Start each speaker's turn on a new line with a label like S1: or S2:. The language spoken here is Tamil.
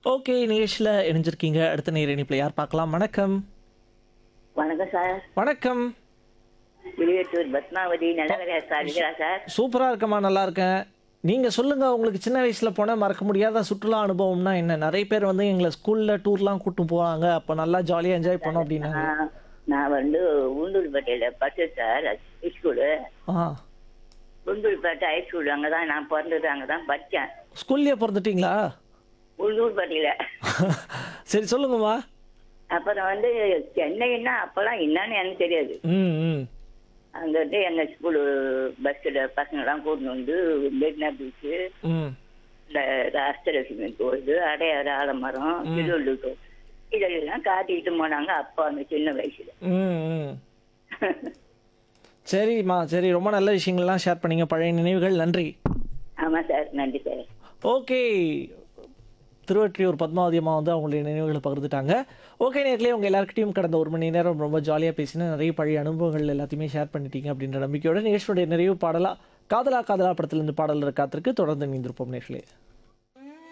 S1: ஓகே நிகழ்ச்சியில் இணைஞ்சிருக்கீங்க அடுத்த நேர இணைப்பில் யார் பார்க்கலாம் வணக்கம்
S2: வணக்கம் சார்
S1: வணக்கம்
S2: வெளியேற்றூர் பத்மாவதி நல்லவரையா சார் இருக்கிறா சார்
S1: சூப்பராக இருக்கம்மா நல்லா இருக்கேன் நீங்கள் சொல்லுங்கள் உங்களுக்கு சின்ன வயசில் போன மறக்க முடியாத சுற்றுலா அனுபவம்னா என்ன நிறைய பேர் வந்து எங்களை ஸ்கூலில் டூர்லாம் கூட்டும் போவாங்க அப்போ நல்லா ஜாலியாக என்ஜாய் பண்ணோம் அப்படின்னா
S2: நான் நான் வந்து உண்டூர்பேட்டையில படிச்சேன் சார் ஸ்கூலு
S1: ஆ
S2: உண்டூர்பேட்டை ஹை ஸ்கூல் அங்கே தான் நான் பிறந்தது அங்கே தான் படித்தேன்
S1: ஸ்கூல்லேயே பிறந்துட்டீங்களா
S2: உண்டூர்பேட்டையில்
S1: சரி சொல்லுங்கம்மா
S2: அப்புறம் வந்து சென்னைன்னா அப்போல்லாம் என்னன்னு எனக்கு தெரியாது
S1: ம் ம்
S2: அங்கிட்டு எங்கள் ஸ்கூலு பஸ்ஸில் பசங்கள்லாம் கூட்டின்னு வந்து மெரினா பீச்சு
S1: ம்
S2: இந்த அஷ்டலட்சுமி கோயில் அடையாறு ஆலமரம் திருவள்ளூர் இதெல்லாம் காட்டிக்கிட்டு போனாங்க அப்பா அந்த சின்ன வயசுல
S1: ம் ம் சரிம்மா சரி ரொம்ப நல்ல விஷயங்கள்லாம் ஷேர் பண்ணீங்க பழைய நினைவுகள் நன்றி
S2: ஆமாம் சார் நன்றி சார்
S1: ஓகே திருவற்றியூர் பத்மாவதி அம்மா வந்து அவங்களுடைய நினைவுகளை பகிர்ந்துட்டாங்க ஓகே நேர்களே உங்கள் எல்லாருக்கிட்டையும் கடந்த ஒரு மணி நேரம் ரொம்ப ஜாலியாக பேசினா நிறைய பழைய அனுபவங்கள் எல்லாத்தையுமே ஷேர் பண்ணிட்டீங்க அப்படின்ற நம்பிக்கையோட நிகழ்ச்சியுடைய நிறைவு பாடலா காதலா காதலா படத்திலிருந்து பாடல் காத்திருக்கு தொடர்ந்து இணைந்திருப்போம் நேர்களே